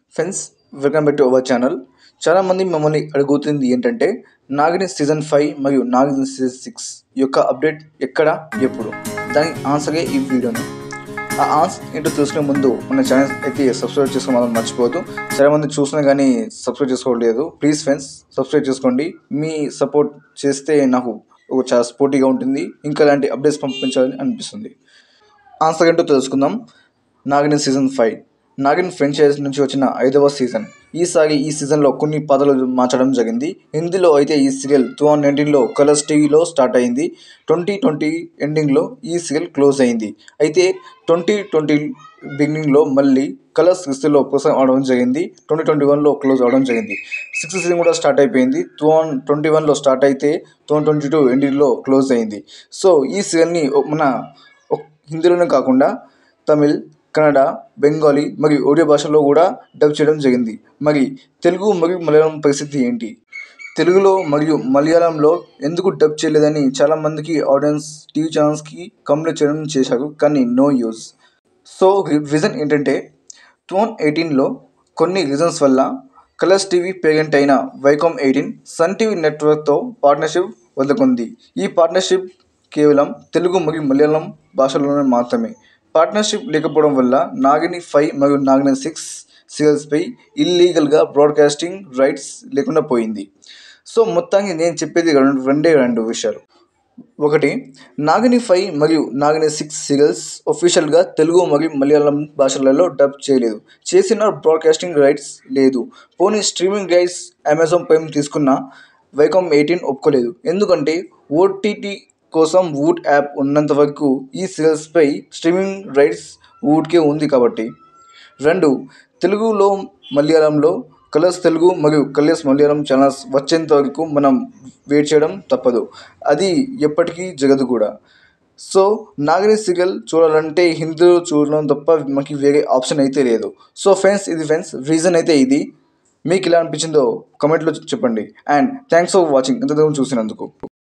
friends welcome back to our channel చాలామంది మమ్మల్ని అడుగుతుంది ఏంటంటే నాగిని సీజన్ ఫైవ్ మరియు నాగిని సీజన్ సిక్స్ యొక్క అప్డేట్ ఎక్కడ ఎప్పుడు దాని ఆన్సరే ఈ వీడియోని ఆ ఆన్సర్ ఏంటో తెలుసుకునే ముందు మన ఛానల్ అయితే సబ్స్క్రైబ్ చేసుకోవడం మర్చిపోవద్దు చాలా మంది చూసినా కానీ సబ్స్క్రైబ్ చేసుకోవట్లేదు ప్లీజ్ ఫ్రెండ్స్ సబ్స్క్రైబ్ చేసుకోండి మీ సపోర్ట్ చేస్తే నాకు ఒక చాలా స్పోర్టీగా ఉంటుంది ఇంకా ఇలాంటి అప్డేట్స్ పంపించాలని అనిపిస్తుంది ఆన్సర్ ఏంటో తెలుసుకుందాం Naagin season five Naagin franchise నుంచి వచ్చిన ఐదవ సీజన్ ఈసారి ఈ సీజన్లో కొన్ని పాత్రలు మార్చడం జరిగింది హిందీలో అయితే ఈ సీరియల్ టూ థౌజండ్ నైన్టీన్లో కలర్స్ టీవీలో స్టార్ట్ అయింది ట్వంటీ ట్వంటీ ఎండింగ్లో ఈ సీరియల్ క్లోజ్ అయింది అయితే ట్వంటీ ట్వంటీ బిగినింగ్లో మళ్ళీ కలర్స్ హిస్టరీలో ప్రసారం అవడం జరిగింది ట్వంటీ ట్వంటీ వన్లో క్లోజ్ అవడం జరిగింది సిక్స్త్ సీజన్ కూడా స్టార్ట్ అయిపోయింది టూ థౌజండ్ ట్వంటీ వన్లో స్టార్ట్ అయితే టూ థౌజండ్ ట్వంటీ టూ ఎండింగ్లో క్లోజ్ అయింది సో ఈ సీరియల్ని మన ఒక్- హిందీలోనే కాకుండా తమిళ్ కన్నడ బెంగాలీ మరియు ఒడియా భాషలో కూడా డబ్ చేయడం జరిగింది మరి తెలుగు మరియు మలయాళం పరిస్థితి ఏంటి తెలుగులో మరియు మలయాళంలో ఎందుకు డబ్ చేయలేదని చాలామందికి ఆడియన్స్ టీవీ ఛానల్స్కి కంప్లైంట్ చేయడం చేశారు కానీ నో యూజ్ సో రీజన్ ఏంటంటే టూ థౌజండ్ ఎయిటీన్లో కొన్ని రీజన్స్ వల్ల కలర్స్ టీవీ పేరెంట్ అయిన వైకామ్ ఎయిటీన్ సన్ టీవీ నెట్వర్క్తో పార్ట్నర్షిప్ వదులుకుంది ఈ పార్ట్నర్షిప్ కేవలం తెలుగు మరియు మలయాళం భాషలోనే మాత్రమే పార్ట్నర్షిప్ లేకపోవడం వల్ల నాగిని ఫైవ్ మరియు నాగిని సిక్స్ సీరియల్స్పై ఇల్లీగల్గా బ్రాడ్కాస్టింగ్ రైట్స్ లేకుండా పోయింది సో మొత్తానికి నేను చెప్పేది రెండు రెండే రెండు విషయాలు ఒకటి నాగిని ఫైవ్ మరియు నాగిని సిక్స్ సీరియల్స్ ఒఫీషియల్గా తెలుగు మరియు మలయాళం భాషలలో డబ్ చేయలేదు చేసిన బ్రాడ్కాస్టింగ్ రైట్స్ లేదు పోనీ స్ట్రీమింగ్ రైట్స్ అమెజాన్ ప్రైమ్ తీసుకున్న వైకామ్ ఎయిటీన్ ఒప్పుకోలేదు ఎందుకంటే ఓటీటీ కోసం వూట్ యాప్ ఉన్నంత వరకు ఈ సీరియల్స్పై స్ట్రీమింగ్ రైట్స్ వూట్కే ఉంది కాబట్టి రెండు తెలుగులో మలయాళంలో కలర్స్ తెలుగు మరియు కలర్స్ మలయాళం ఛానల్స్ వచ్చేంత వరకు మనం వెయిట్ చేయడం తప్పదు అది ఎప్పటికీ జరగదు కూడా సో నాగరి సీరియల్ చూడాలంటే హిందీలో చూడడం తప్ప మనకి వేరే ఆప్షన్ అయితే లేదు సో ఫ్రెండ్స్ ఇది ఫ్రెండ్స్ రీజన్ అయితే ఇది మీకు ఎలా అనిపించిందో కమెంట్లో చెప్పండి అండ్ థ్యాంక్స్ ఫర్ వాచింగ్ ఇంత దూరం చూసినందుకు